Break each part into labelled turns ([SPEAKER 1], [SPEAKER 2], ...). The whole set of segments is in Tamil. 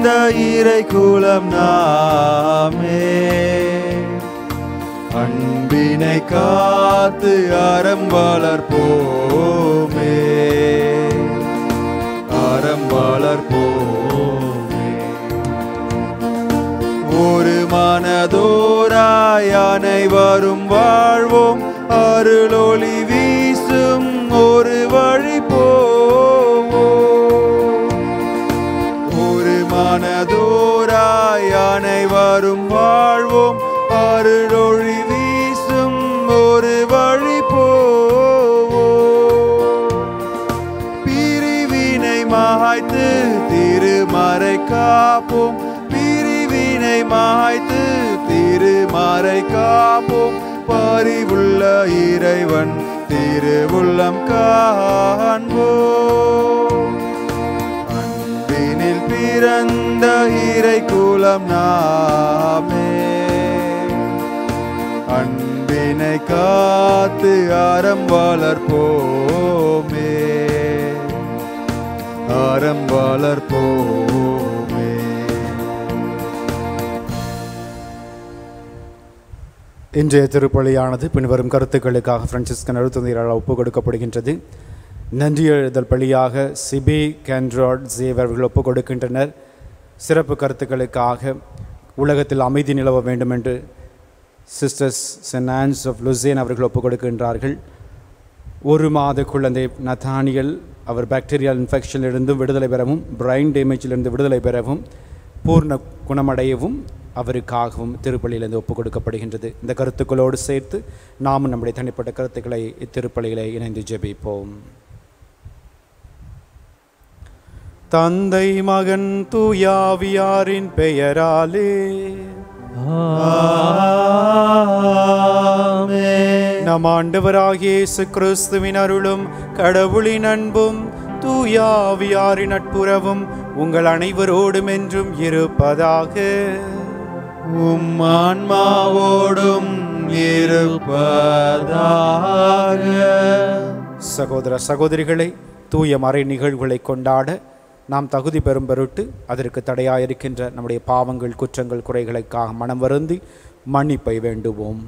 [SPEAKER 1] பிறந்த இறை குலம் நாமே அன்பினை காத்து அறம் வளர்ப்போமே அறம் வளர்ப்போமே ஒரு மனதோராய் அனைவரும் வாழ்வோம் அருளொளி வீசும் ஒரு வழி போவோம் ஒரு மனதோராய் அனைவரும் வாழ்வோம் அருளொளி வீசும் ஒரு வழி போவோம் பிரிவினை மாய்த்து திருமறை காப்போம் பிரிவினை மாய்த்து திருமறை காப்போம் பரிவுள்ள இறைவன் திருவுள்ளம் காண்போம் அன்பினில் பிறந்த இறை குலம் நாமே அன்பினை காத்து அறம் வளர்ப்போமே அறம் வளர்ப்போமே
[SPEAKER 2] இன்றைய திருப்பலியானது பின்வரும் கருத்துக்களுக்காக பிரான்சிஸ்கன் அழுத்தந்தையரால் ஒப்புக் கொடுக்கப்படுகின்றது நன்றி எழுதல் பலியாக சிபி கேன்ட்ராட் ஜேவர் அவர்கள் ஒப்புக் கொடுக்கின்றனர் சிறப்பு கருத்துக்களுக்காக உலகத்தில் அமைதி நிலவ வேண்டும் என்று sisters Saint Anne's of Lucerne அவர்கள் ஒப்புக் கொடுக்கின்றார்கள் ஒரு மாத குழந்தை நதானியல் அவர் பாக்டீரியல் இன்ஃபெக்ஷனிலிருந்து விடுதலை பெறவும் பிரைன் டேமேஜிலிருந்து விடுதலை பெறவும் பூர்ண குணமடையவும் அவருக்காகவும் திருப்பலியிலிருந்து ஒப்புக் கொடுக்கப்படுகின்றது இந்த கருத்துக்களோடு சேர்த்து நாமும் நம்முடைய தனிப்பட்ட கருத்துக்களை இத்திருப்பலியிலே இணைந்து ஜெபிப்போம் தந்தை மகன் தூயாவியாரின் பெயராலே நம் ஆண்டவராகிய இயேசு கிறிஸ்துவின் அருளும் கடவுளின் அன்பும் தூயாவியாரின் நட்புறவும் உங்கள் அனைவரோடும் என்றும் இருப்பதாக
[SPEAKER 1] உம் ஆன்மாவோடும் இருப்பதாக
[SPEAKER 2] சகோதர சகோதரிகளை தூய மறை நிகழ்வுகளை கொண்டாட நாம் தகுதி பெறும் பொருட்டு அதற்கு தடையாயிருக்கின்ற நம்முடைய பாவங்கள் குற்றங்கள் குறைகளுக்காக மனம் வருந்தி மன்னிப்பை வேண்டுவோம்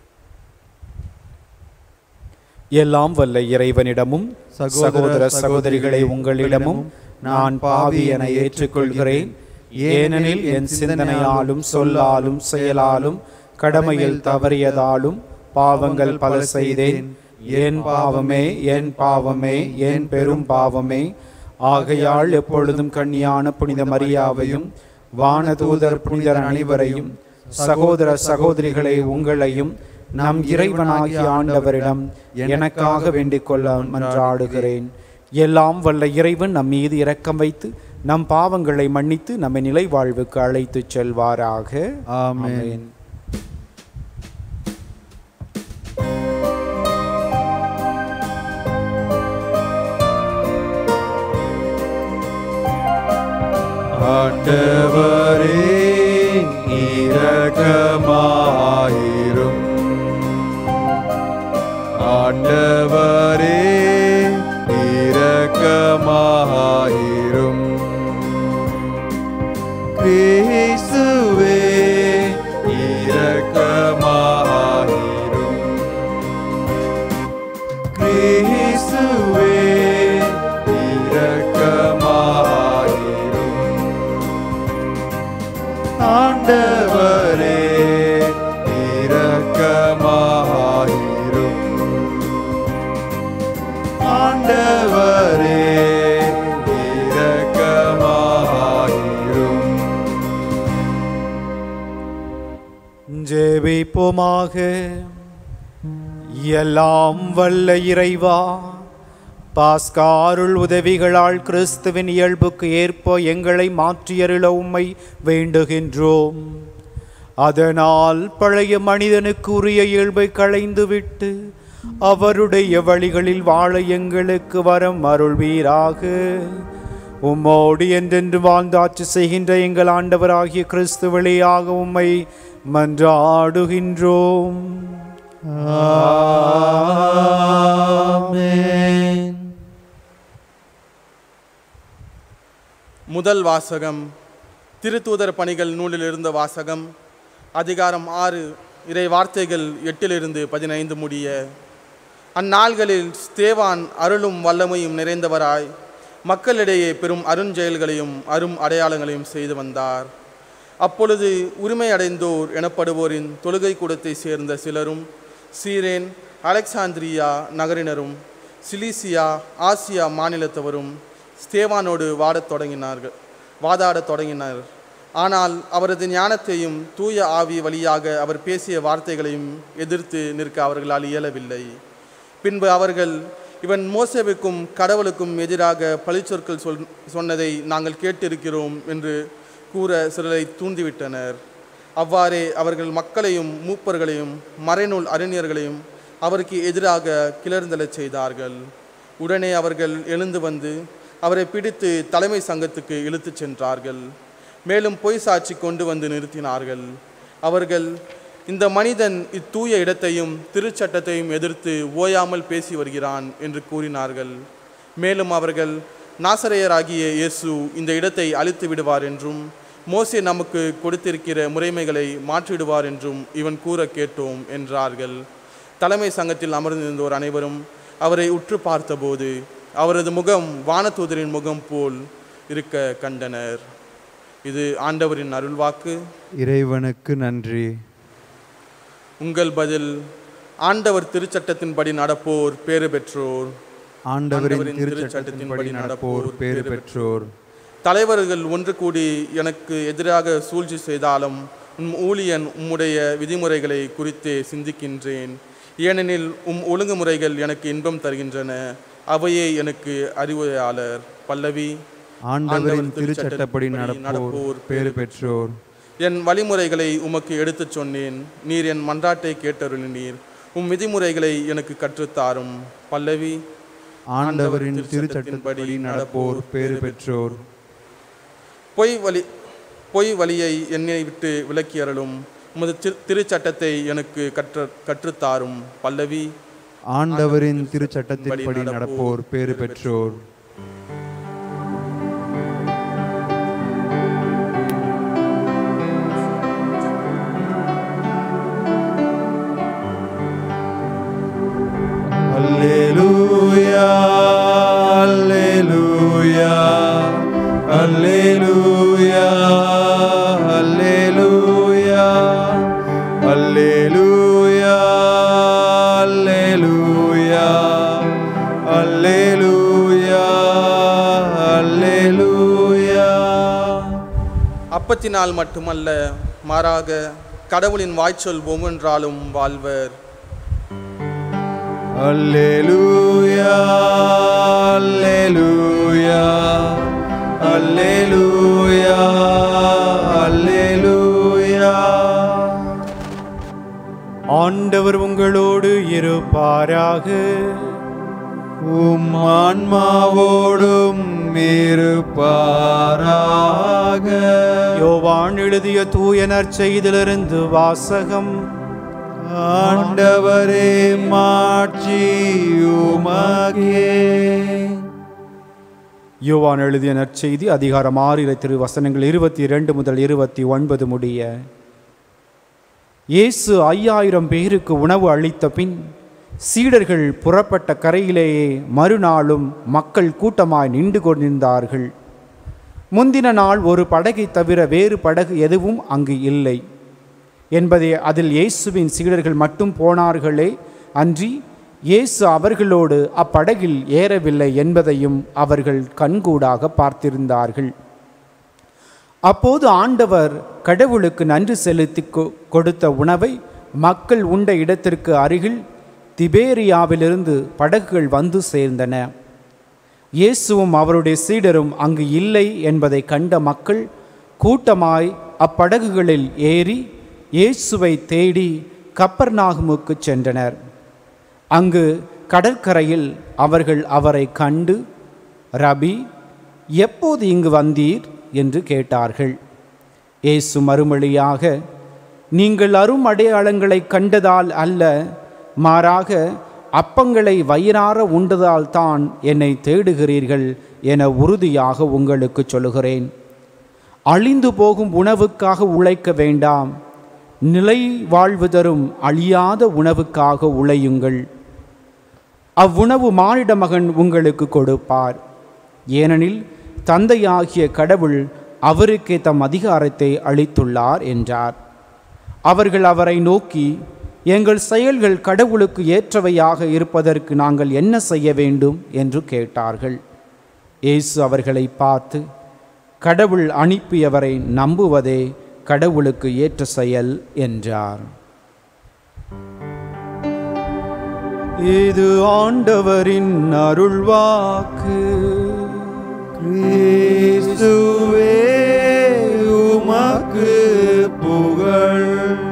[SPEAKER 2] எல்லாம் வல்ல இறைவனிடமும் சகோதர சகோதரிகளை உங்களிடமும் நான் பாவி என ஏற்றுக்கொள்கிறேன் ஏனெனில் என் சிந்தனையாலும் சொல்லாலும் செயலாலும் கடமையில் தவறியதாலும் பாவங்கள் பல செய்தேன் என் பாவமே என் பாவமே என் பெரும் பாவமே ஆகையால் எப்பொழுதும் கண்ணியான புனித மரியாவையும் வானதூதர் புனிதர் அனைவரையும் சகோதர சகோதரிகளை உங்களையும் நம் இறைவனாகிய ஆண்டவரிடம் எனக்காக வேண்டிக் கொள்ள மன்றாடுகிறேன் எல்லாம் வல்ல இறைவன் நம் மீது இரக்கம் வைத்து நம் பாவங்களை மன்னித்து நம்மை நிலை வாழ்வுக்கு அழைத்துச் செல்வாராக
[SPEAKER 1] ஆமென். ஆண்டவரே இரக்கமாயிரும் ஆண்டவரே இரக்கமாயிரும் கிறிஸ்துவே இரக்கமாயிரும் கிறிஸ்துவே இரக்கமாயிரும் ஆண்டவரே இரக்கமாயிரும் ஆண்டவரே இரக்கமாயிரும்
[SPEAKER 2] ஜெபிப்போமாக எல்லாம் வல்ல இறைவா பாஸ்காருள் உதவிகளால் கிறிஸ்துவின் இயல்புக்கு ஏற்ப எங்களை மாற்றியருள உம்மை வேண்டுகின்றோம் அதனால் பழைய மனிதனுக்கு உரிய இயல்பை களைந்துவிட்டு அவருடைய வழிகளில் வாழ எங்களுக்கு வரம் அருள்வீராக உம்மோடு என்றென்று வாழ்ந்தாட்சி செய்கின்ற எங்கள் ஆண்டவராகிய கிறிஸ்து வழியாக உம்மை மன்றாடுகின்றோம்
[SPEAKER 3] முதல் வாசகம் திருத்தூதர் பணிகள் நூலில் இருந்த வாசகம் அதிகாரம் ஆறு இறை வார்த்தைகள் எட்டிலிருந்து பதினைந்து முடிய அந்நாள்களில் ஸ்தேவான் அருளும் வல்லமையும் நிறைந்தவராய் மக்களிடையே பெரும் அருஞ்செயல்களையும் அரும் அடையாளங்களையும் செய்து வந்தார் அப்பொழுது உரிமை அடைந்தோர் எனப்படுவோரின் தொழுகை கூடத்தை சேர்ந்த சிலரும் சீரேன் அலெக்சாந்திரியா நகரினரும் சிலிசியா ஆசியா மாநிலத்தவரும் ஸ்தேவானோடு வாடத் தொடங்கினார்கள் வாதாடத் தொடங்கினர் ஆனால் அவரது ஞானத்தையும் தூய ஆவி வழியாக அவர் பேசிய வார்த்தைகளையும் எதிர்த்து நிற்க அவர்களால் இயலவில்லை பின்பு அவர்கள் இவன் மோசேவுக்கும் கடவுளுக்கும் எதிராக பழிச்சொற்கள் சொல் சொன்னதை நாங்கள் கேட்டிருக்கிறோம் என்று கூற சிலரை தூண்டிவிட்டனர் அவ்வாறே அவர்கள் மக்களையும் மூப்பர்களையும் மறைநூல் அறிஞர்களையும் அவருக்கு எதிராக கிளர்ந்தெழச் செய்தார்கள் உடனே அவர்கள் எழுந்து வந்து அவரை பிடித்து தலைமை சங்கத்துக்கு இழுத்துச் சென்றார்கள் மேலும் பொய் சாட்சி கொண்டு வந்து நிறுத்தினார்கள் அவர்கள் இந்த மனிதன் இத்தூய இடத்தையும் திருச்சட்டத்தையும் எதிர்த்து ஓயாமல் பேசி வருகிறான் என்று கூறினார்கள் மேலும் அவர்கள் நாசரேயராகிய இயேசு இந்த இடத்தை அழித்து விடுவார் என்றும் மோசே நமக்கு கொடுத்திருக்கிற முறைமைகளை மாற்றிடுவார் என்றும் இவன் கூற கேட்டோம் என்றார்கள் தலைமை சங்கத்தில் அமர்ந்திருந்தோர் அனைவரும் அவரை உற்று பார்த்தபோது அவரது முகம் வானதூதரின் முகம் போல் இருக்க கண்டனர் இது ஆண்டவரின் அருள்வாக்கு
[SPEAKER 1] இறைவனுக்கு நன்றி
[SPEAKER 3] உங்கள் பதில் ஆண்டவர் திருச்சட்டத்தின்படி நடப்போர் பேறு பெற்றோர்
[SPEAKER 1] ஆண்டவரின் திருச்சட்டத்தின்படி நடப்போர் பேறு பெற்றோர்
[SPEAKER 3] தலைவர்கள் ஒன்று கூடி எனக்கு எதிராக சூழ்ச்சி செய்தாலும் உம் ஊழியன் உம்முடைய விதிமுறைகளை குறித்தே சிந்திக்கின்றேன் ஏனெனில் உம் ஒழுங்குமுறைகள் எனக்கு இன்பம் தருகின்றன அவையே எனக்கு அறிவுரையாளர் பல்லவி
[SPEAKER 1] ஆண்டவரின் திருச்சட்டப்படி நடப்போர் பேறு பெற்றோர்
[SPEAKER 3] என் வழிமுறைகளை உமக்கு எடுத்துச் சொன்னேன் நீர் என் மன்றாட்டை கேட்டருளினீர் உம் விதிமுறைகளை எனக்கு கற்றுத்தாரும் பல்லவி
[SPEAKER 1] ஆண்டவரின் திருச்சட்டத்தின்படி நடப்போர் பேறு பெற்றோர்
[SPEAKER 3] பொய் வழி பொய் வழியை என்னை விட்டு விலக்கி அருளும் உமது திரு- திருச்சட்டத்தை எனக்கு கற்று கற்றுத்தாரும் பல்லவி
[SPEAKER 1] ஆண்டவரின் திருச்சட்டத்தின்படி நடப்போர் பேறு பெற்றோர் அல்லேலூயா அல்லேலூயா அல்லேலூயா அல்லேலூயா அல்லேலூயா அல்லேலூயா அல்லேலூயா அல்லேலூயா
[SPEAKER 3] அப்பத்தினால் மட்டுமல்ல மாறாக கடவுளின் வாய்ச்சொல் ஒவ்வொன்றாலும் வாழ்வர்
[SPEAKER 1] அல்லேலூயா அல்லேலூயா அல்லேலூயா அல்லேலூயா
[SPEAKER 2] ஆண்டவர் உங்களோடு இருப்பாராக
[SPEAKER 1] உம் ஆன்மாவோடும் இருப்பாராக
[SPEAKER 2] யோவான் எழுதிய தூய நற்செய்திலிருந்து வாசகம்
[SPEAKER 1] ஆண்டவரே மாட்சி உமக்கே
[SPEAKER 2] யோவான் எழுதிய நற்செய்தி அதிகாரம் ஆறு இறை திரு வசனங்கள் இருபத்தி இரண்டு முதல் இருபத்தி ஒன்பது முடிய இயேசு ஐயாயிரம் பேருக்கு உணவு அளித்த பின் சீடர்கள் புறப்பட்ட கரையிலேயே மறுநாளும் மக்கள் கூட்டமாய் நின்று கொண்டிருந்தார்கள் முந்தின நாள் ஒரு படகை தவிர வேறு படகு எதுவும் அங்கு இல்லை என்பதை அதில் இயேசுவின் சீடர்கள் மட்டும் போனார்களே அன்றி இயேசு அவர்களோடு அப்படகில் ஏறவில்லை என்பதையும் அவர்கள் கண்கூடாக பார்த்திருந்தார்கள் அப்போது ஆண்டவர் கடவுளுக்கு நன்றி செலுத்தி கொ- கொடுத்த உணவை மக்கள் உண்ட இடத்திற்கு அருகில் திபேரியாவிலிருந்து படகுகள் வந்து சேர்ந்தன இயேசுவும் அவருடைய சீடரும் அங்கு இல்லை என்பதை கண்ட மக்கள் கூட்டமாய் அப்படகுகளில் ஏறி இயேசுவை தேடி கப்பர்நாகுமுக்கு சென்றனர் அங்கு கடற்கரையில் அவர்கள் அவரை கண்டு ரபி எப்போது இங்கு வந்தீர் என்று கேட்டார்கள் இயேசு மறுமொழியாக நீங்கள் அரும் அடையாளங்களை கண்டதால் அல்ல மாறாக அப்பங்களை வயிறார உண்டதால் தான் என்னை தேடுகிறீர்கள் என உறுதியாக உங்களுக்கு சொல்லுகிறேன் அழிந்து போகும் உணவுக்காக உழைக்க வேண்டாம் நிலை வாழ்வு தரும் அழியாத உணவுக்காக உழையுங்கள் அவ்வுணவு மானிட மகன் உங்களுக்கு கொடுப்பார் ஏனெனில் தந்தையாகிய கடவுள் அவருக்கே தம் அதிகாரத்தை அளித்துள்ளார் என்றார் அவர்கள் அவரை நோக்கி எங்கள் செயல்கள் கடவுளுக்கு ஏற்றவையாக இருப்பதற்கு நாங்கள் என்ன செய்ய வேண்டும் என்று கேட்டார்கள் இயேசு அவர்களை பார்த்து கடவுள் அனுப்பியவரை நம்புவதே கடவுளுக்கு ஏற்ற செயல் என்றார் இது ஆண்டவரின் அருள்வாக்கு
[SPEAKER 1] கிறிஸ்துவே உமக்கு புகழ்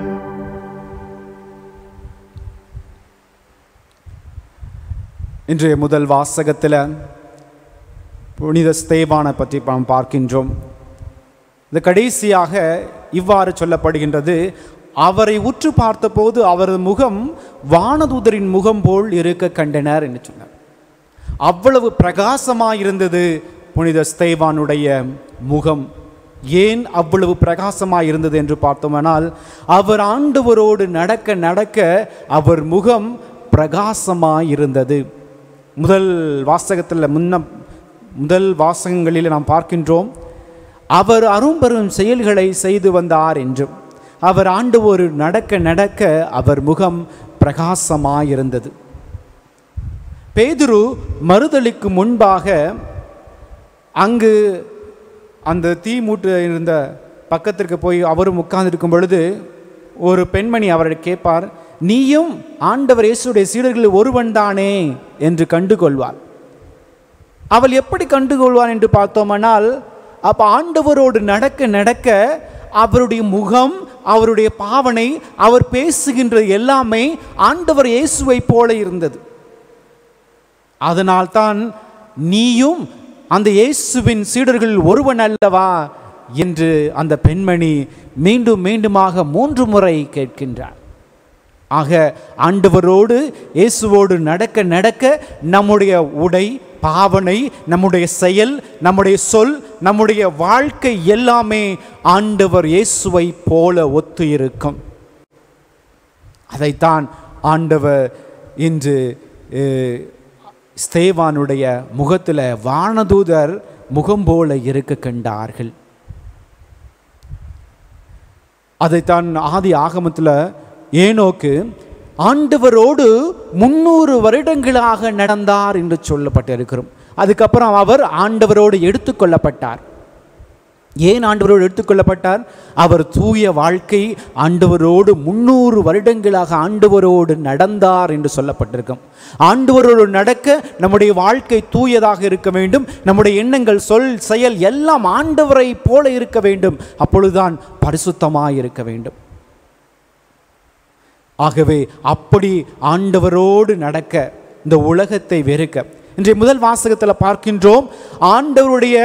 [SPEAKER 2] இன்றைய முதல் வாசகத்தில் புனித ஸ்தேவானை பற்றி நாம் பார்க்கின்றோம் இந்த கடைசியாக இவ்வாறு சொல்லப்படுகின்றது அவரை உற்று பார்த்தபோது அவரது முகம் வானதூதரின் முகம் போல் இருக்க கண்டனர் என்று சொன்னார் அவ்வளவு பிரகாசமாக இருந்தது புனித ஸ்தேவானுடைய முகம் ஏன் அவ்வளவு பிரகாசமாக இருந்தது என்று பார்த்தோமானால் அவர் ஆண்டவரோடு நடக்க நடக்க அவர் முகம் பிரகாசமாக இருந்தது முதல் வாசகத்தில் முன்ன முதல் வாசகங்களில் நாம் பார்க்கின்றோம் அவர் அரும்பெரும் செயல்களை செய்து வந்தார் என்றும் அவர் ஆண்டு ஒரு நடக்க நடக்க அவர் முகம் பிரகாசமாயிருந்தது பேதுரு மறுதளிக்கு முன்பாக அங்கு அந்த தீ மூட்டு இருந்த பக்கத்திற்கு போய் அவரும் உட்கார்ந்திருக்கும் பொழுது ஒரு பெண்மணி அவரை கேட்பார் நீயும் ஆண்டவர் இயேசுடைய சீடர்களில் ஒருவன் தானே என்று கண்டுகொள்வார் அவள் எப்படி கண்டுகொள்வார் என்று பார்த்தோமானால் அப்ப ஆண்டவரோடு நடக்க நடக்க அவருடைய முகம் அவருடைய பாவனை அவர் பேசுகின்ற எல்லாமே ஆண்டவர் இயேசுவை போல இருந்தது அதனால்தான் நீயும் அந்த இயேசுவின் சீடர்கள் ஒருவன் அல்லவா என்று அந்த பெண்மணி மீண்டும் மீண்டுமாக மூன்று முறை கேட்கின்றார் ஆக ஆண்டவரோடு இயேசுவோடு நடக்க நடக்க நம்முடைய உடை பாவனை நம்முடைய செயல் நம்முடைய சொல் நம்முடைய வாழ்க்கை எல்லாமே ஆண்டவர் இயேசுவை போல ஒத்து இருக்கும் அதைத்தான் ஆண்டவர் இன்று அஹ், ஸ்தேவானுடைய முகத்தில் வானதூதர் முகம் போல இருக்க கண்டார்கள் அதைத்தான் ஆதி ஆகமத்தில் ஏனோக்கு ஆண்டவரோடு முன்னூறு வருடங்களாக நடந்தார் என்று சொல்லப்பட்டிருக்கிறோம் அதுக்கப்புறம் அவர் ஆண்டவரோடு எடுத்துக்கொள்ளப்பட்டார் ஏன் ஆண்டவரோடு எடுத்துக்கொள்ளப்பட்டார் அவர் தூய வாழ்க்கை ஆண்டவரோடு முன்னூறு வருடங்களாக ஆண்டவரோடு நடந்தார் என்று சொல்லப்பட்டிருக்கும் ஆண்டவரோடு நடக்க நம்முடைய வாழ்க்கை தூயதாக இருக்க வேண்டும் நம்முடைய எண்ணங்கள் சொல் செயல் எல்லாம் ஆண்டவரை போல இருக்க வேண்டும் அப்பொழுதுதான் பரிசுத்தமாய் இருக்க வேண்டும் ஆகவே அப்படி ஆண்டவரோடு நடக்க இந்த உலகத்தை வெறுக்க இன்றைய முதல் வாசகத்தில் பார்க்கின்றோம் ஆண்டவருடைய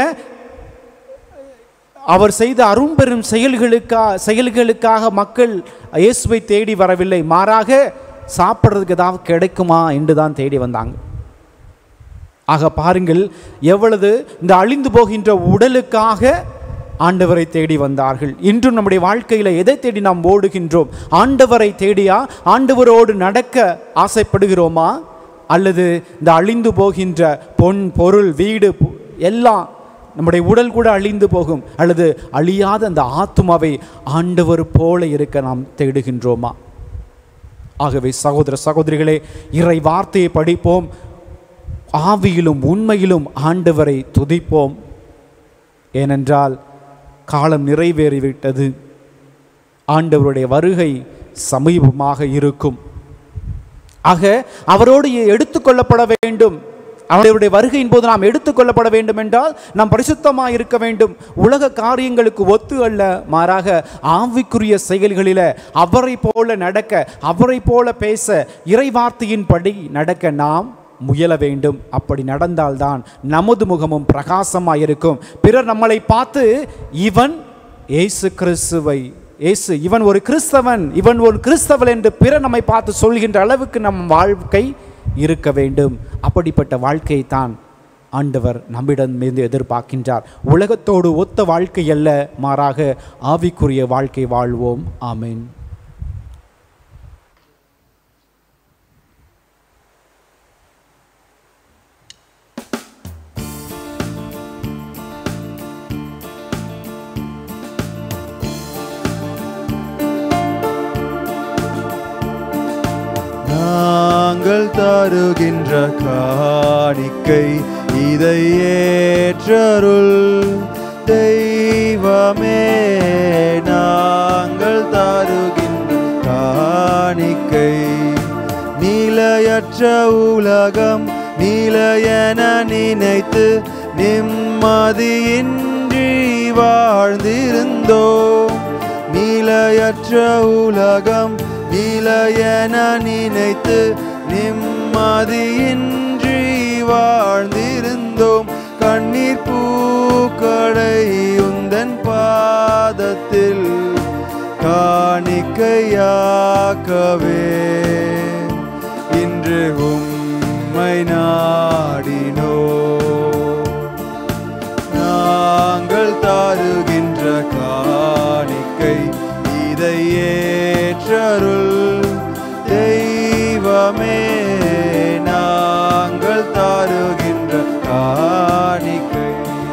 [SPEAKER 2] அவர் செய்த அரும்பெரும் செயல்களுக்கா செயல்களுக்காக மக்கள் இயேசுவை தேடி வரவில்லை மாறாக சாப்பிட்றதுக்கு ஏதாவது கிடைக்குமா என்று தான் தேடி வந்தாங்க ஆக பாருங்கள் எவ்வளவு இந்த அழிந்து போகின்ற உடலுக்காக ஆண்டவரை தேடி வந்தார்கள் இன்றும் நம்முடைய வாழ்க்கையில் எதை தேடி நாம் ஓடுகின்றோம் ஆண்டவரை தேடியா ஆண்டவரோடு நடக்க ஆசைப்படுகிறோமா அல்லது இந்த அழிந்து போகின்ற பொன் பொருள் வீடு பு- எல்லாம் நம்முடைய உடல் கூட அழிந்து போகும் அல்லது அழியாத அந்த ஆத்துமாவை ஆண்டவர் போல இருக்க நாம் தேடுகின்றோமா ஆகவே சகோதர சகோதரிகளே இறை வார்த்தையை படிப்போம் ஆவியிலும் உண்மையிலும் ஆண்டவரை துதிப்போம் ஏனென்றால் காலம் நிறைவேறிவிட்டது ஆண்டவருடைய வருகை சமீபமாக இருக்கும் ஆக அவரோடு எடுத்துக்கொள்ளப்பட வேண்டும் அவருடைய வருகையின் போது நாம் எடுத்துக்கொள்ளப்பட வேண்டும் என்றால் நாம் பரிசுத்தமாக இருக்க வேண்டும் உலக காரியங்களுக்கு ஒத்து அல்ல மாறாக ஆவிக்குரிய செயல்களில அவரை போல நடக்க அவரை போல பேச இறைவார்த்தையின்படி நடக்க நாம் முயல வேண்டும் அப்படி நடந்தால்தான் நமது முகமும் பிரகாசமாக இருக்கும் பிறர் நம்மளை பார்த்து இவன் இயேசு கிறிஸ்துவை இயேசு இவன் ஒரு கிறிஸ்தவன் இவன் ஒரு கிறிஸ்தவன் என்று பிறர் நம்மை பார்த்து சொல்கின்ற அளவுக்கு நம் வாழ்க்கை இருக்க வேண்டும் அப்படிப்பட்ட வாழ்க்கையை தான் ஆண்டவர் நம்மிடமிருந்து எதிர்பார்க்கின்றார் உலகத்தோடு ஒத்த வாழ்க்கை அல்ல மாறாக ஆவிக்குரிய வாழ்க்கை வாழ்வோம் ஆமென்
[SPEAKER 1] நாங்கள் தருகின்ற காணிக்கை இதை ஏற்றருள் தெய்வமே நாங்கள் தருகின்ற காணிக்கை நிலையற்ற உலகம் நிலையென நினைத்து நிம்மதியின்றி வாழ்ந்திருந்தோம் நிலையற்ற உலகம் நிலையென நினைத்து நிம்மதியின்றி வாழ்ந்திருந்தோம் கண்ணீர் பூக்களை உந்தன் பாதத்தில் காணிக்கையாக்கவே இன்று உம்மை நாடினோ நாங்கள் தாருகின்ற காணிக்கை இதை ஏற்றருள் தெய்வமே நாங்கள் தாருகின்ற காணிக்கை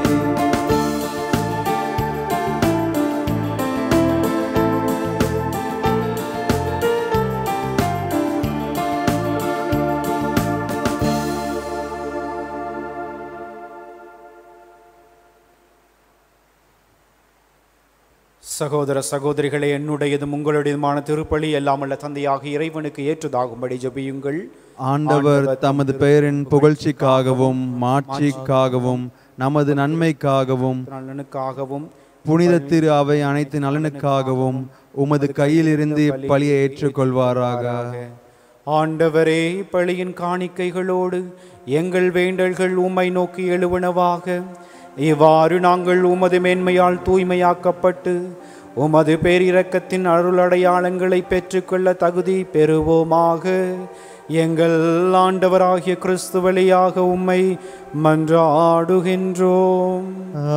[SPEAKER 2] சகோதர சகோதரிகளே என்னுடையதும் உங்களுடையதுமான திருப்பலி எல்லாம் அல்ல தந்தையாக இறைவனுக்கு ஏற்றதாகும்படி ஜெபியுங்கள்
[SPEAKER 1] ஆண்டவர் தமது பெயரின் புகழ்ச்சிக்காகவும் மாட்சிக்காகவும் நமது நன்மைக்காகவும்
[SPEAKER 2] நலனுக்காகவும்
[SPEAKER 1] புனித திரு அவை அனைத்து நலனுக்காகவும் உமது கையிலிருந்து இப்பலியை ஏற்றுக்கொள்வாராக
[SPEAKER 2] ஆண்டவரே பழியின் காணிக்கைகளோடு எங்கள் வேண்டல்கள் உம்மை நோக்கி எழுவனவாக இவ்வாறு நாங்கள் உமது மேன்மையால் தூய்மையாக்கப்பட்டு உமது பேரிரக்கத்தின் அருள் அடையாளங்களை பெற்றுக்கொள்ள தகுதி பெறுவோமாக எங்கள் ஆண்டவராகிய கிறிஸ்து வழியாக உம்மை மன்றாடுகின்றோம்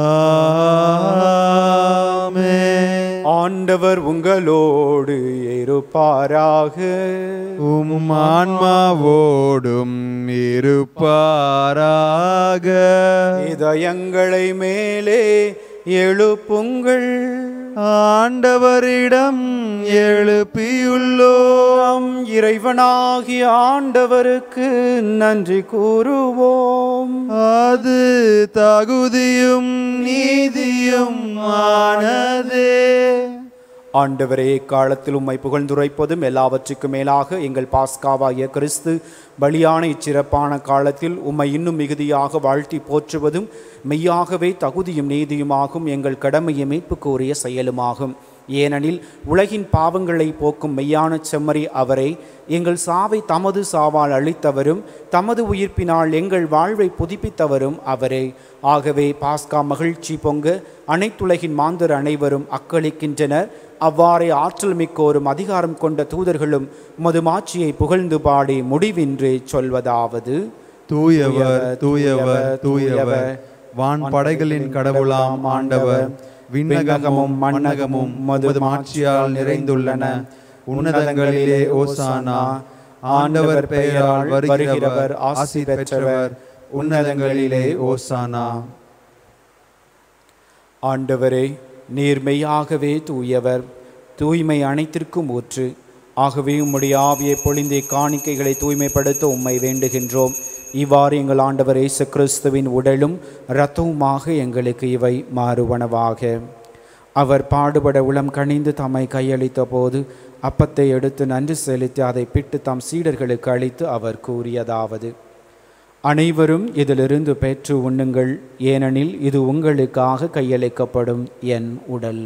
[SPEAKER 1] ஆமென்.
[SPEAKER 2] ஆண்டவர் உங்களோடு இருப்பாராக
[SPEAKER 1] உம் ஆன்மாவோடும் இருப்பாராக
[SPEAKER 2] இதயங்களை மேலே எழுப்புங்கள்
[SPEAKER 1] ஆண்டவரிடம் எழுப்பியுள்ளோ
[SPEAKER 2] நாம் இறைவனாகிய ஆண்டவருக்கு நன்றி கூறுவோம்
[SPEAKER 1] அது தகுதியும் நீதியும் ஆனதே
[SPEAKER 2] ஆண்டவரே இக்காலத்தில் உம்மை புகழ்ந்துரைப்பதும் எல்லாவற்றுக்கும் மேலாக எங்கள் பாஸ்காவாகிய கிறிஸ்து பலியான இச்சிறப்பான காலத்தில் உம்மை இன்னும் மிகுதியாக வாழ்த்தி போற்றுவதும் மெய்யாகவே தகுதியும் நீதியுமாகும் எங்கள் கடமையை மீட்புக்குரிய செயலுமாகும் ஏனெனில் உலகின் பாவங்களை போக்கும் மெய்யான செம்மறி அவரை எங்கள் சாவை தமது சாவால் அளித்தவரும் தமது உயிர்ப்பினால் எங்கள் வாழ்வை புதுப்பித்தவரும் அவரே ஆகவே பாஸ்கா மகிழ்ச்சி பொங்க அனைத்துலகின் மாந்தர் அனைவரும் அக்களிக்கின்றனர் அவ்வாறே ஆற்றல் மிக்கோரும் அதிகாரம் கொண்ட தூதர்களும் உமது மாட்சியை புகழ்ந்து பாடி முடிவின்றி சொல்வதாவது
[SPEAKER 1] தூயவர் தூயவர் தூயவர் வான் படைகளின் கடவுளாம் ஆண்டவர் விண்ணகமும் மண்ணகமும் உமது மாட்சியால் நிறைந்துள்ளன உன்னதங்களிலே ஓசானா ஆண்டவர் பெயரால் வருகிறவர் ஆசி பெற்றவர் உன்னதங்களிலே ஓசானா
[SPEAKER 2] ஆண்டவரே நீர் மெய்யாகவே தூயவர் தூய்மை அனைத்திற்கும் ஊற்று ஆகவே உம்முடைய ஆவியை பொழிந்தே காணிக்கைகளை தூய்மைப்படுத்த உம்மை வேண்டுகின்றோம் இவ்வாறு எங்கள் ஆண்டவர் இயேசு கிறிஸ்துவின் உடலும் இரத்தவுமாக எங்களுக்கு இவை மாறுவனவாக அவர் பாடுபட உளம் கனிந்து தம்மை கையளித்த போது அப்பத்தை எடுத்து நன்றி செலுத்தி அதை பிட்டு தம் சீடர்களுக்கு அளித்து அவர் கூறியதாவது அனைவரும் இதிலிருந்து பெற்று உண்ணுங்கள் ஏனெனில் இது உங்களுக்காக கையளிக்கப்படும் என் உடல்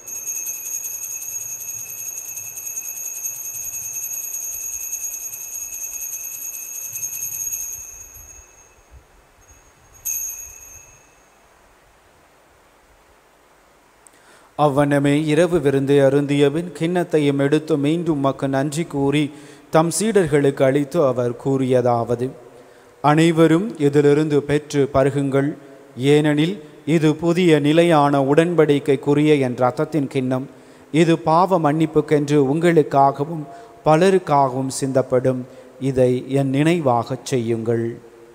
[SPEAKER 2] அவ்வனமே இரவு விருந்து அருந்தியபின் கிண்ணத்தையும் எடுத்து மீண்டும் மக்கு நன்றி கூறி தம் சீடர்களுக்கு அளித்து அவர் கூறியதாவது அனைவரும் இதிலிருந்து பெற்று பருகுங்கள் ஏனெனில் இது புதிய நிலையான உடன்படிக்கைக்குரிய என் ரத்தத்தின் கிண்ணம் இது பாவ மன்னிப்புக்கென்று உங்களுக்காகவும் பலருக்காகவும் சிந்தப்படும் இதை என் நினைவாகச் செய்யுங்கள்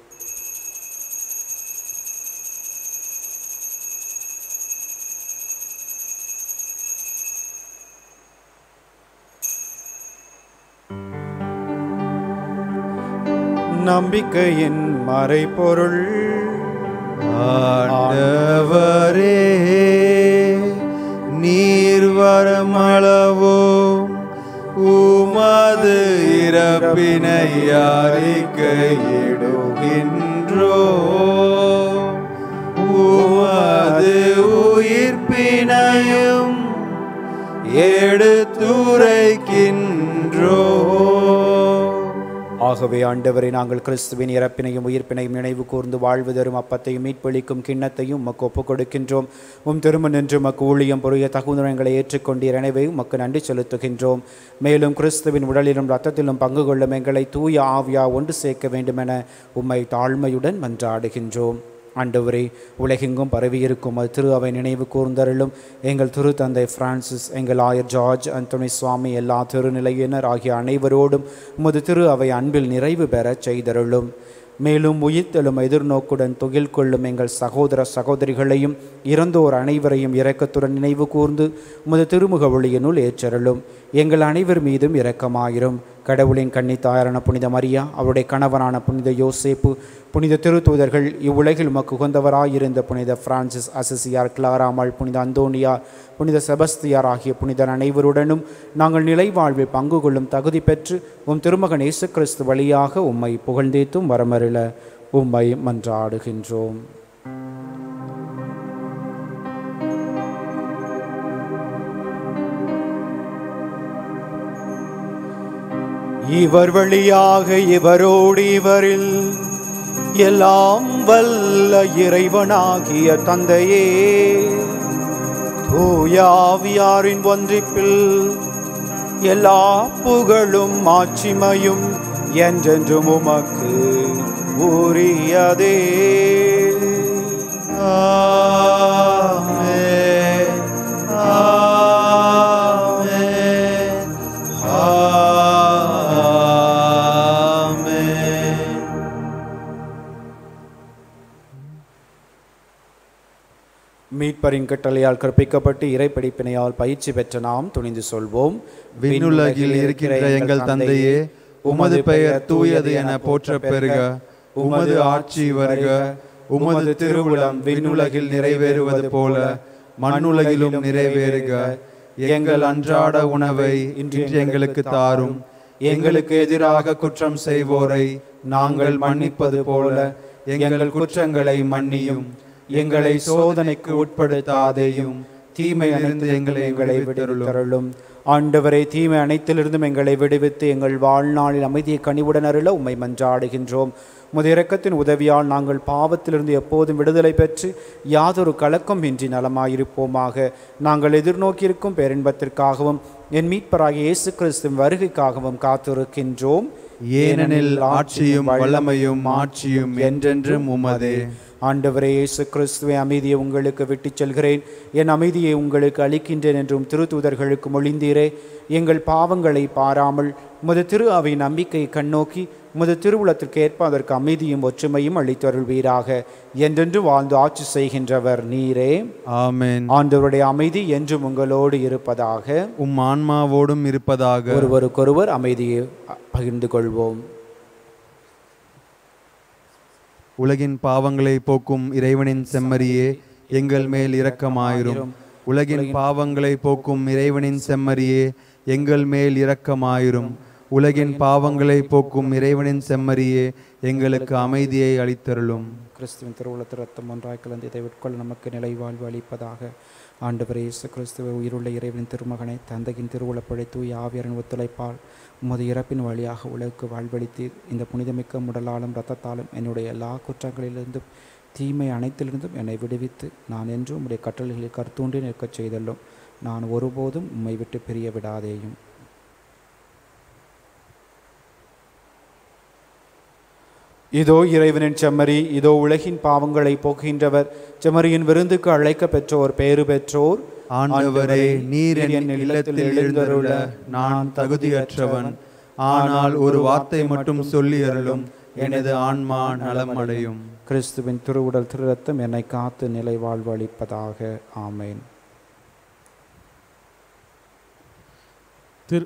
[SPEAKER 2] நம்பிக்கையின் மறைபொருள்
[SPEAKER 1] ஆண்டவரே நீர் வரமளவோ உமது இறப்பினை அறிக்கையிடுகின்றோ உமது உயிர்ப்பினையும் எடுத்துரைக்கின்றோ
[SPEAKER 2] ஆகவே ஆண்டவரை நாங்கள் கிறிஸ்துவின் இறப்பினையும் உயிர்ப்பினையும் நினைவு கூர்ந்து வாழ்வு தரும் அப்பத்தையும் மீட்பளிக்கும் கிண்ணத்தையும் உமக்கு ஒப்புக் கொடுக்கின்றோம் உம் திரும்ப நின்று உமக்கு ஊழியம் புரிய தகுந்தங்களை ஏற்றுக்கொண்டீர் எனவே உமக்கு நன்றி செலுத்துகின்றோம் மேலும் கிறிஸ்துவின் உடலிலும் இரத்தத்திலும் பங்கு கொள்ளும் எங்களை தூய ஆவியா ஒன்று சேர்க்க வேண்டுமென உம்மை தாழ்மையுடன் மன்றாடுகின்றோம் ஆண்டவரே உலகெங்கும் பரவியிருக்கும் அது திரு அவை நினைவு கூர்ந்தருளும் எங்கள் திரு தந்தை பிரான்சிஸ் எங்கள் ஆயர் ஜார்ஜ் அந்தோனி சுவாமி எல்லா திருநிலையினர் ஆகிய அனைவரோடும் உமது திரு அவை அன்பில் நிறைவு பெறச் செய்தருளும் மேலும் உயிர்த்தெழும் எதிர்நோக்குடன் துகில் கொள்ளும் எங்கள் சகோதர சகோதரிகளையும் இறந்தோர் அனைவரையும் இரக்கத்துடன் நினைவு கூர்ந்து உமது திருமுக ஒளியினுள் ஏற்றருளும் எங்கள் அனைவர் மீதும் இரக்கமாயிரும் கடவுளின் கன்னித்தாயரான புனித மரியா அவருடைய கணவனான புனித யோசேப்பு புனித திருத்தூதர்கள் இவ்வுலகில் உமக்கு உகந்தவராயிருந்த புனித பிரான்சிஸ் அசிசியார் கிளாராமாள் புனித அந்தோனியா புனித செபஸ்தியார் ஆகிய புனிதர் அனைவருடனும் நாங்கள் நிலை வாழ்வில் பங்கு கொள்ளும் தகுதி பெற்று உம் திருமகன் இயேசு கிறிஸ்து வழியாக உம்மை புகழ்ந்தேத்தும் வரமருள உம்மை மன்றாடுகின்றோம் இவர் வழியாக இவரோடு இவரில் எல்லாம் வல்ல இறைவனாகிய தந்தையே தூயாவியாரின் ஒன்றிப்பில் எல்லா புகழும் ஆட்சிமையும் என்றென்றும் உமக்கு உரியதே
[SPEAKER 1] ஆமென். ஆமென். ஆமென்.
[SPEAKER 2] மீட்பரின் கட்டளையால் கற்பிக்கப்பட்டு இறைப்படிப்பினையால் பயிற்சி பெற்ற நாம் துணிந்து சொல்வோம்
[SPEAKER 1] விண்ணுலகில் இருக்கின்ற எங்கள் தந்தையே உமது பெயர் தூயது என போற்ற பெறுக உமது ஆட்சி வருக உமது திருவுளம் விண்ணுலகில் நிறைவேறுவது போல மண்ணுலகிலும் நிறைவேறுக எங்கள் அன்றாட உணவை இன்று எங்களுக்கு தாரும் எங்களுக்கு எதிராக குற்றம் செய்வோரை நாங்கள் மன்னிப்பது போல எங்கள் குற்றங்களை மன்னியும் எங்களை சோதனைக்கு உட்படுத்தாதேயும் தீமையிலிருந்து எங்களை எங்களை விடுதருளும்
[SPEAKER 2] தருளும் ஆண்டவரை தீமை அனைத்திலிருந்தும் எங்களை விடுவித்து எங்கள் வாழ்நாளில் அமைதியை கனிவுடன் அருள உம்மை மன்றாடுகின்றோம் உமது இரக்கத்தின் உதவியால் நாங்கள் பாவத்திலிருந்து எப்போதும் விடுதலை பெற்று யாதொரு கலக்கம் இன்றி நலமாயிருப்போமாக நாங்கள் எதிர்நோக்கியிருக்கும் பேரின்பத்திற்காகவும் என் மீட்பராகிய இயேசு கிறிஸ்துவின் வருகைக்காகவும் காத்திருக்கின்றோம்
[SPEAKER 1] ஏனெனில் ஆட்சியும் வல்லமையும் ஆட்சியும் என்றென்றும் உமதே
[SPEAKER 2] ஆண்டவரே இயேசு கிறிஸ்துவை அமைதியை உங்களுக்கு விட்டுச் செல்கிறேன் என் அமைதியை உங்களுக்கு அளிக்கின்றேன் என்றும் திருத்தூதர்களுக்கு மொழிந்தீரே எங்கள் பாவங்களை பாராமல் உமது திரு அவை நம்பிக்கை கண்ணோக்கி உமது திருவுளத்திற்கு ஏற்ப அதற்கு அமைதியும் ஒற்றுமையும் அளித்தருள்வீராக என்றென்று வாழ்ந்து ஆட்சி செய்கின்றவர் நீரே
[SPEAKER 1] ஆமென்
[SPEAKER 2] ஆண்டவருடைய அமைதி என்றும் உங்களோடு இருப்பதாக
[SPEAKER 1] உம் ஆன்மாவோடும் இருப்பதாக
[SPEAKER 2] ஒருவருக்கொருவர் அமைதியை பகிர்ந்து கொள்வோம்
[SPEAKER 1] உலகின் பாவங்களை போக்கும் இறைவனின் செம்மறியே எங்கள் மேல் இரக்கமாயிரும் உலகின் பாவங்களை போக்கும் இறைவனின் செம்மறியே எங்கள் மேல் இரக்கமாயிரும் உலகின் பாவங்களை போக்கும் இறைவனின் செம்மறியே எங்களுக்கு அமைதியை அளித்தருளும்
[SPEAKER 2] கிறிஸ்துவின் திருவுளத்து ரத்தம் ஒன்றாய் கலந்து இதை உட்கொள்ள நமக்கு நிலை வாழ்வு அளிப்பதாக ஆண்டவர் இயேசு கிறிஸ்துவ உயிருள்ள இறைவனின் திருமகனை தந்தையின் திருவுளப்படை தூய் ஆவியரின் ஒத்துழைப்பால் உமது இறப்பின் வழியாக உலகுக்கு வாழ்வளித்தீர் இந்த புனிதமிக்க முடலாலும் இரத்தத்தாலும் என்னுடைய எல்லா குற்றங்களிலிருந்தும் தீமை அனைத்திலிருந்தும் என்னை விடுவித்து நான் என்றும் உம்முடைய கட்டளைகளில் கருத்தூன்றி நிற்கச் செய்தல்லும் நான் ஒருபோதும் உம்மை விட்டு பிரிய விடாதேயும் இதோ இறைவனின் செம்மறி இதோ உலகின் பாவங்களை போக்குகின்றவர் செம்மறியின் விருந்துக்கு அழைக்க பெற்றோர் பேறு பெற்றோர்
[SPEAKER 1] ஆண்டவரே நீர் என் இல்லத்தில் எழுந்தருள நான் தகுதியற்றவன் ஆனால் ஒரு வார்த்தை மட்டும் சொல்லி அருளும் எனது ஆன்மா நலமடையும்
[SPEAKER 2] கிறிஸ்துவின் திருவுடல் திருரத்தம் என்னை காத்து நிலை வாழ்வு அளிப்பதாக ஆமேன்
[SPEAKER 3] திரு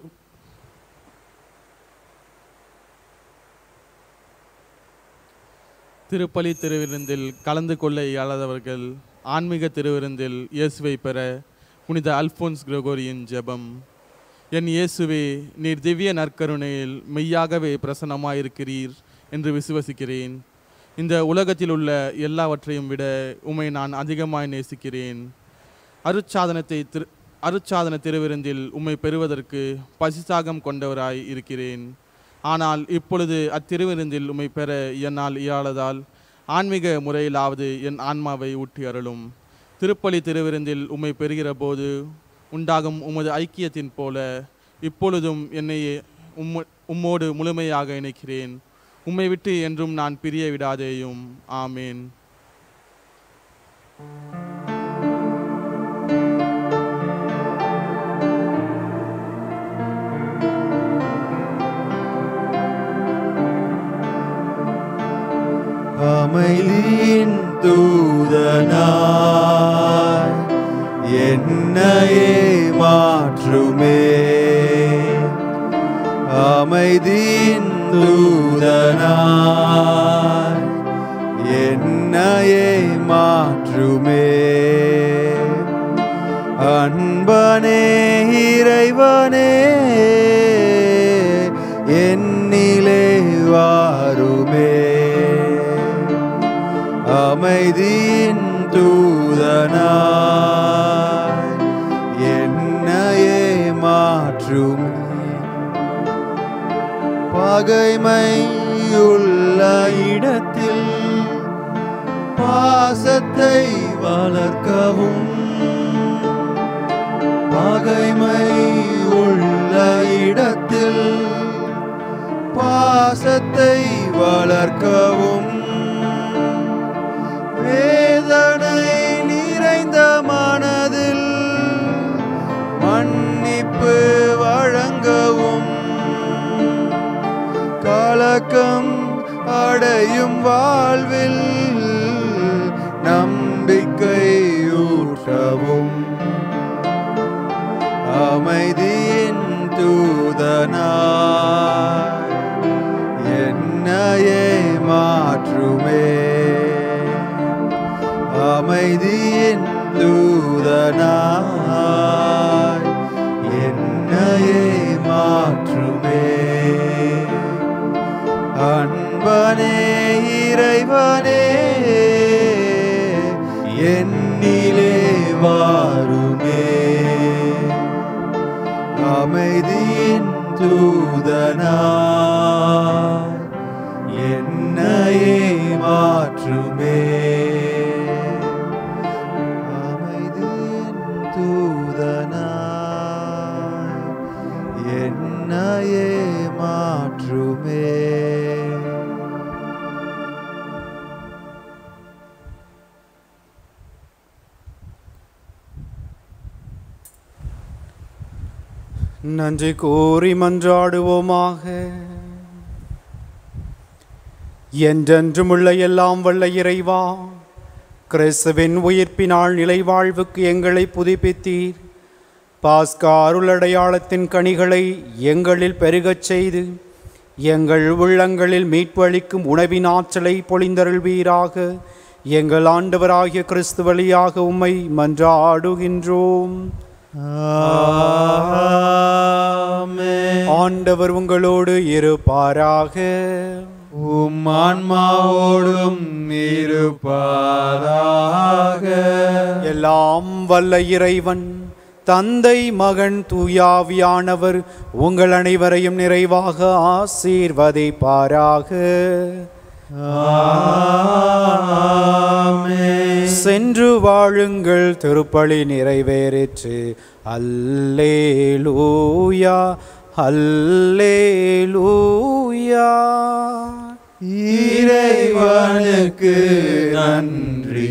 [SPEAKER 3] திருப்பலி திருவிருந்தில் கலந்து கொள்ள இயலாதவர்கள் ஆன்மீக திருவிருந்தில் இயேசுவை பெற புனித அல்போன்ஸ் கிரகோரியின் ஜெபம் என் இயேசுவே நீர் திவ்ய நற்கருணையில் மெய்யாகவே பிரசன்னமாயிருக்கிறீர் என்று விசுவசிக்கிறேன் இந்த உலகத்தில் உள்ள எல்லாவற்றையும் விட உம்மை நான் அதிகமாய் நேசிக்கிறேன் அருட்சாதனத்தை திரு அருட்சாதன திருவிருந்தில் உம்மை பெறுவதற்கு பசிசாகம் கொண்டவராய் இருக்கிறேன் ஆனால் இப்பொழுது அத்திருவிருந்தில் உம்மை பெற என்னால் இயலாததால் ஆன்மீக முறையிலாவது என் ஆன்மாவை ஊட்டி அருளும் திருப்பலி திருவிருந்தில் உம்மை பெறுகிற போது உண்டாகும் உமது ஐக்கியத்தின் போல இப்பொழுதும் என்னை உம்ம உம்மோடு முழுமையாக இணைக்கிறேன் உம்மை விட்டு என்றும் நான் பிரிய விடாதேயும் ஆமேன்
[SPEAKER 1] அமைதியின் தூதனாய் என்னையே மாற்றுமே அமைதியின் தூதனாய் என்னையே மாற்றுமே அன்பனே இறைவனே என்னிலே வாருமே அமைதியின் தூதனாய் என்னையே மாற்றும் பகைமை உள்ள இடத்தில் பாசத்தை வளர்க்கவும் பகைமை உள்ள இடத்தில் பாசத்தை வளர்க்கவும் வேதனை நிறைந்த மனதில் மன்னிப்பு வழங்கவும் கலக்கம் அடையும் வாழ்வில் நம்பிக்கை ஊற்றவும் அமைதியின் தூதனாய் என்னையே மாற்றுமே அமைதியின் தூதனாய் என்னையே மாற்றுமே அன்பனே இறைவனே என்னிலே வாருமே அமைதியின் தூதனாய் என்னையே மாற்றுமே அமைதியின் தூதனாய் என்னையே மாற்றுமே
[SPEAKER 2] நன்றி கூறி மன்றாடுவோமாக என்றென்றும் உள்ள எல்லாம் வல்ல இறைவா கிறிஸ்துவின் உயிர்ப்பினால் நிலை வாழ்வுக்கு எங்களை புதுப்பித்தீர் பாஸ்கா அருளடையாளத்தின் கனிகளை எங்களில் பெருகச் செய்து எங்கள் உள்ளங்களில் மீட்பு அளிக்கும் உணவின் ஆற்றலை பொழிந்தருள்வீராக எங்கள் ஆண்டவராகிய கிறிஸ்து வழியாக உம்மை மன்றாடுகின்றோம்
[SPEAKER 1] ஆமென்.
[SPEAKER 2] ஆண்டவர் உங்களோடு இருப்பாராக
[SPEAKER 1] உம் ஆன்மாவோடும் இருப்பாராக
[SPEAKER 2] எல்லாம் வல்ல இறைவன் தந்தை மகன் தூயாவியானவர் உங்கள் அனைவரையும் நிறைவாக ஆசீர்வதிப்பாராக
[SPEAKER 1] ஆமென்.
[SPEAKER 2] சென்று வாழுங்கள் திருப்பலி நிறைவேறிற்று அல்லேலூயா அல்லேலூயா
[SPEAKER 1] இறைவனுக்கு நன்றி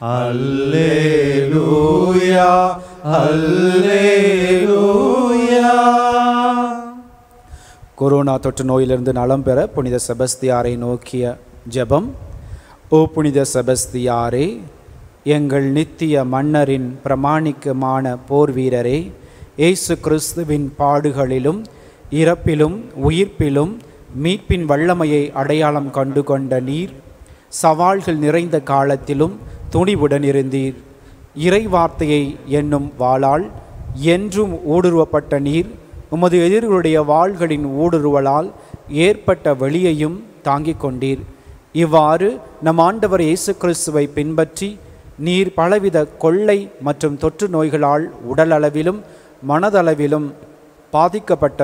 [SPEAKER 1] அல்லேலூயா அல்லேலூயா
[SPEAKER 2] கொரோனா தொற்று நோயிலிருந்து நலம் பெற புனித செபஸ்தியாரை நோக்கிய ஜெபம் ஓ புனித செபஸ்தியாரே எங்கள் நித்திய மன்னரின் பிரமாணிக்கமான போர் வீரரே இயேசு கிறிஸ்துவின் பாடுகளிலும் இறப்பிலும் உயிர்ப்பிலும் மீட்பின் வல்லமையை அடையாளம் கண்டு கொண்ட நீர் சவால்கள் நிறைந்த காலத்திலும் துணிவுடன் இருந்தீர் இறை வார்த்தையை என்னும் வாளால் என்றும் ஊடுருவப்பட்ட நீர் உமது எதிர்களுடைய வாள்களின் ஊடுருவலால் ஏற்பட்ட வெளியையும் தாங்கிக் கொண்டீர் இவ்வாறு நம் ஆண்டவர் இயேசு கிறிஸ்துவை பின்பற்றி நீர் பலவித கொள்ளை மற்றும் தொற்று நோய்களால் உடலளவிலும் மனதளவிலும் பாதிக்கப்பட்ட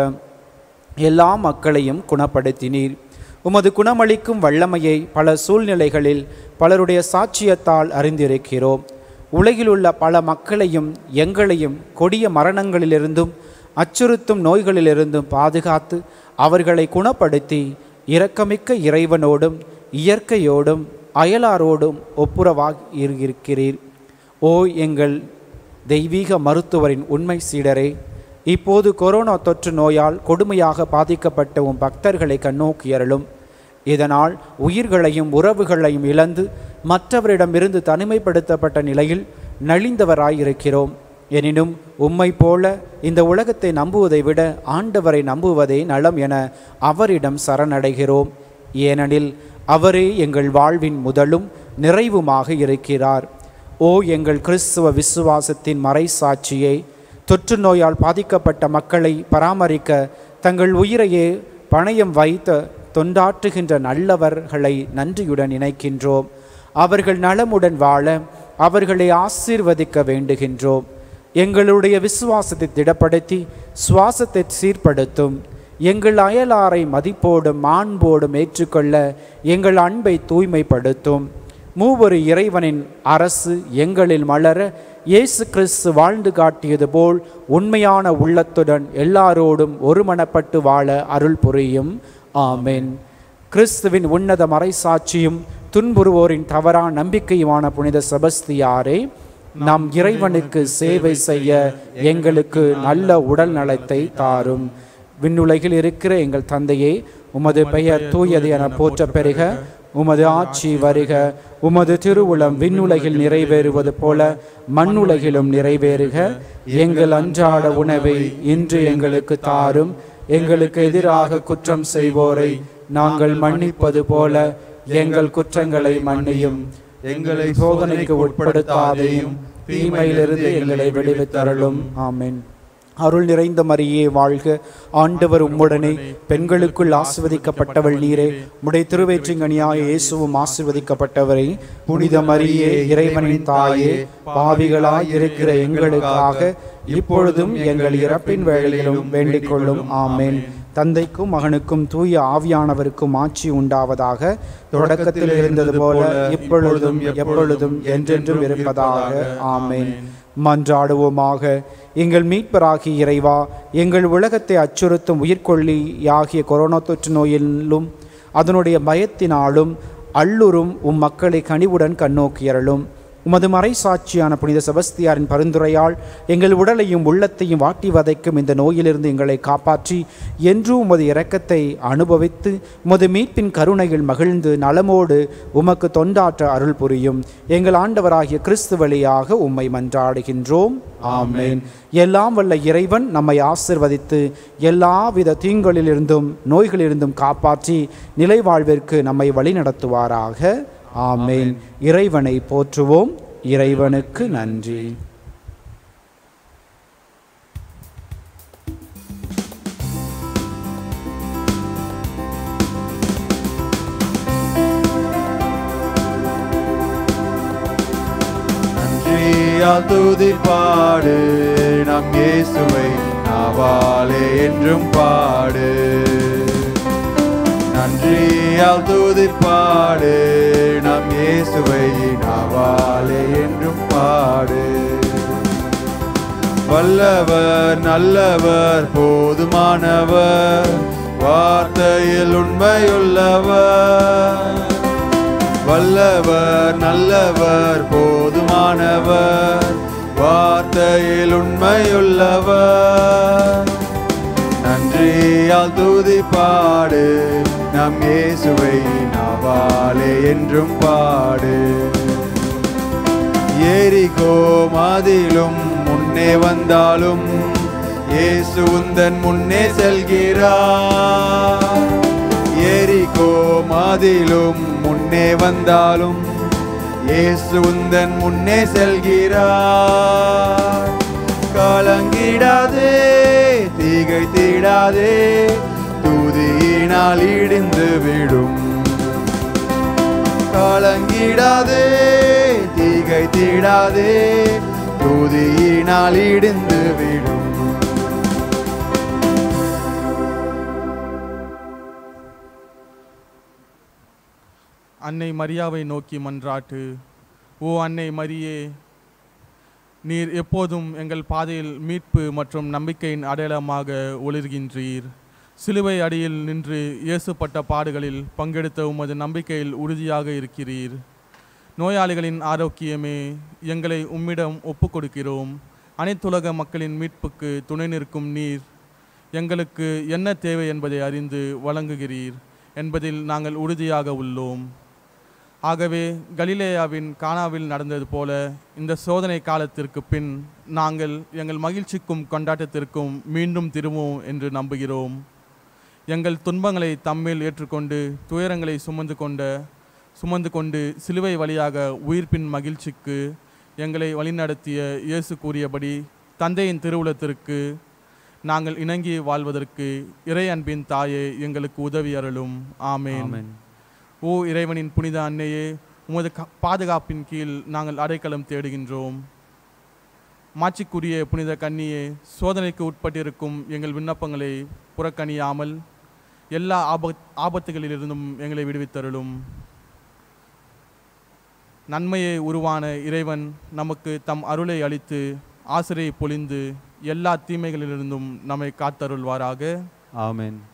[SPEAKER 2] எல்லா மக்களையும் குணப்படுத்தினீர் உமது குணமளிக்கும் வல்லமையை பல சூழ்நிலைகளில் பலருடைய சாட்சியத்தால் அறிந்திருக்கிறோம் உலகிலுள்ள பல மக்களையும் எங்களையும் கொடிய மரணங்களிலிருந்தும் அச்சுறுத்தும் நோய்களிலிருந்தும் பாதுகாத்து அவர்களை குணப்படுத்தி இரக்கமிக்க இறைவனோடும் இயற்கையோடும் அயலாரோடும் ஒப்புரவாக இருக்கிறீர் ஓ எங்கள் தெய்வீக மருத்துவரின் உண்மை சீடரே இப்போது கொரோனா தொற்று நோயால் கொடுமையாக பாதிக்கப்பட்ட உம் பக்தர்களை கண்ணோக்கியருளும் இதனால் உயிர்களையும் உறவுகளையும் இழந்து மற்றவரிடமிருந்து தனிமைப்படுத்தப்பட்ட நிலையில் நலிந்தவராயிருக்கிறோம் எனினும் உம்மை போல இந்த உலகத்தை நம்புவதை விட ஆண்டவரை நம்புவதே நலம் என அவரிடம் சரணடைகிறோம் ஏனெனில் அவரே எங்கள் வாழ்வின் முதலும் நிறைவுமாக இருக்கிறார் ஓ எங்கள் கிறிஸ்துவ விசுவாசத்தின் மறைசாட்சியே தொற்று நோயால் பாதிக்கப்பட்ட மக்களை பராமரிக்க தங்கள் உயிரையே பணயம் வைத்த தொண்டாற்றுகின்ற நல்லவர்களை நன்றியுடன் நினைக்கின்றோம் அவர்கள் நலமுடன் வாழ அவர்களை ஆசீர்வதிக்க வேண்டுகின்றோம் எங்களுடைய விசுவாசத்தை திடப்படுத்தி சுவாசத்தை சீர்படுத்தும் எங்கள் அயலாரை மதிப்போடும் மாண்போடும் ஏற்றுக்கொள்ள எங்கள் அன்பை தூய்மைப்படுத்தும் மூவொரு இறைவனின் அரசு எங்களில் மலர இயேசு கிறிஸ்து வாழ்ந்து காட்டியது போல் உண்மையான உள்ளத்துடன் எல்லாரோடும் ஒருமனப்பட்டு வாழ அருள் புரியும் ஆமென் கிறிஸ்துவின் உன்னத மறைசாட்சியும் துன்புறுவோரின் தவறா நம்பிக்கையுமான புனித செபஸ்தியாரே நம் இறைவனுக்கு சேவை செய்ய எங்களுக்கு நல்ல உடல் நலத்தை தாரும் விண்ணுலகில் இருக்கிற எங்கள் தந்தையே உமது பெயர் தூயது என போற்ற பெறுக உமது ஆட்சி வருக உமது திருவுளம் விண்ணுலகில் நிறைவேறுவது போல மண்ணுலகிலும் நிறைவேறுக எங்கள் அன்றாட உணவை இன்று எங்களுக்கு தாரும் எங்களுக்கு எதிராக குற்றம் செய்வோரை நாங்கள் மன்னிப்பது போல எங்கள் குற்றங்களை மன்னியும் எங்களை சோதனைக்கு உட்படுத்தாதையும் தீமையிலிருந்து எங்களை விடுவித்தருளும் ஆமென் அருள் நிறைந்த மரியே வாழ்க ஆண்டவர் உம்முடனே பெண்களுக்குள் ஆசிர்வதிக்கப்பட்டவள் நீரே உடைய திருவேற்றிங்கனியாய இயேசுவும் ஆசிர்வதிக்கப்பட்டவரே புனித மரியே இறைவனின் தாயே பாவிகளாய் இருக்கிற எங்களுக்காக இப்பொழுதும் எங்கள் இறப்பின் வேளையிலும் வேண்டிக் கொள்ளும் ஆமேன் தந்தைக்கும் மகனுக்கும் தூய ஆவியானவருக்கும் ஆட்சி உண்டாவதாக தொடக்கத்தில் இருந்தது போல இப்பொழுதும் எப்பொழுதும் என்றென்றும் இருப்பதாக ஆமேன் மன்றாடுவோமாக எங்கள் மீட்பராகிய இறைவா எங்கள் உலகத்தை அச்சுறுத்தும் உயிர்கொல்லியாகிய கொரோனா தொற்று நோயிலும் அதனுடைய பயத்தினாலும் அல்லுறும் உம் மக்களை கனிவுடன் கண்ணோக்கியறலும் உமது மறைசாட்சியான புனித செபஸ்தியாரின் பரிந்துரையால் எங்கள் உடலையும் உள்ளத்தையும் வாட்டி வதைக்கும் இந்த நோயிலிருந்து எங்களை காப்பாற்றி என்றும் உமது இரக்கத்தை அனுபவித்து உமது மீட்பின் கருணையில் மகிழ்ந்து நலமோடு உமக்கு தொண்டாற்ற அருள் புரியும் எங்கள் ஆண்டவராகிய கிறிஸ்து வழியாக உம்மை மன்றாடுகின்றோம் ஆமேன் எல்லாம் வல்ல இறைவன் நம்மை ஆசிர்வதித்து எல்லாவித தீங்களிலிருந்தும் நோய்களிலிருந்தும் காப்பாற்றி நிலை வாழ்விற்கு நம்மை வழிநடத்துவாராக ஆமேன் இறைவனை போற்றுவோம் இறைவனுக்கு நன்றி
[SPEAKER 1] நன்றியால் துதிப்பாடு நம் இயேசுவை நாவாலே என்றும் பாடு நன்றியால் துதிப்பாடு நம் இயேசுவை நாவாலே என்றும் பாடு வல்லவர் நல்லவர் போதுமானவர் வார்த்தையில் உண்மையுள்ளவர் வல்லவர் நல்லவர் போதுமானவர் வார்த்தையில் உண்மையுள்ளவர் நன்றியால் துதி பாடு நம் இயேசுவை நாவாலே என்றும் பாடு ஏரிகோ மாதிலும் முன்னே வந்தாலும் இயேசு உந்தன் முன்னே செல்கிறார் ஏரிகோ மாதிலும் முன்னே வந்தாலும் இயேசு உந்தன் முன்னே செல்கிறார் கலங்கிடாதே தீகை தீடாதே துதியினால் இடிந்து விடும் கலங்கிடாதே தீகை தீடாதே துதியினால் இடிந்து விடும்
[SPEAKER 3] அன்னை மரியாவை நோக்கி மன்றாட்டு ஓ அன்னை மரியே நீர் எப்போதும் எங்கள் பாதையில் மீட்பு மற்றும் நம்பிக்கையின் அடையாளமாக ஒளிர்கின்றீர் சிலுவை அடியில் நின்று இயேசுப்பட்ட பாடுகளில் பங்கெடுத்த உமது நம்பிக்கையில் உறுதியாக இருக்கிறீர் நோயாளிகளின் ஆரோக்கியமே எங்களை உம்மிடம் ஒப்புக்கொடுக்கிறோம் அனைத்துலக மக்களின் மீட்புக்கு துணை நிற்கும் நீர் எங்களுக்கு என்ன தேவை என்பதை அறிந்து வழங்குகிறீர் என்பதில் நாங்கள் உறுதியாக உள்ளோம் ஆகவே கலிலேயாவின் கானாவில் நடந்தது போல இந்த சோதனை காலத்திற்கு பின் நாங்கள் எங்கள் மகிழ்ச்சிக்கும் கொண்டாட்டத்திற்கும் மீண்டும் திரும்புவோம் என்று நம்புகிறோம் எங்கள் துன்பங்களை தம்மில் ஏற்றுக்கொண்டு துயரங்களை சுமந்து கொண்ட சுமந்து கொண்டு சிலுவை வழியாக உயிர்ப்பின் மகிழ்ச்சிக்கு எங்களை வழிநடத்திய இயேசு கூறியபடி தந்தையின் திருவுளத்திற்கு நாங்கள் இணங்கி வாழ்வதற்கு இறை அன்பின் தாயே எங்களுக்கு உதவி அருளும் ஆமேன்
[SPEAKER 1] ஆமென்
[SPEAKER 3] ஓ இறைவனின் புனித அன்னையே உமது க- பாதுகாப்பின் கீழ் நாங்கள் அடைக்கலம் தேடுகின்றோம் மாட்சிக்குரிய புனித கன்னியே சோதனைக்கு உட்பட்டிருக்கும் எங்கள் விண்ணப்பங்களை புறக்கணியாமல் எல்லா ஆபத் ஆபத்துகளிலிருந்தும் எங்களை விடுவித்தருளும் நன்மையை உருவான இறைவன் நமக்கு தம் அருளை அளித்து ஆசிரியை பொழிந்து எல்லா தீமைகளிலிருந்தும் நம்மை காத்தருள்வாராக
[SPEAKER 1] ஆமென்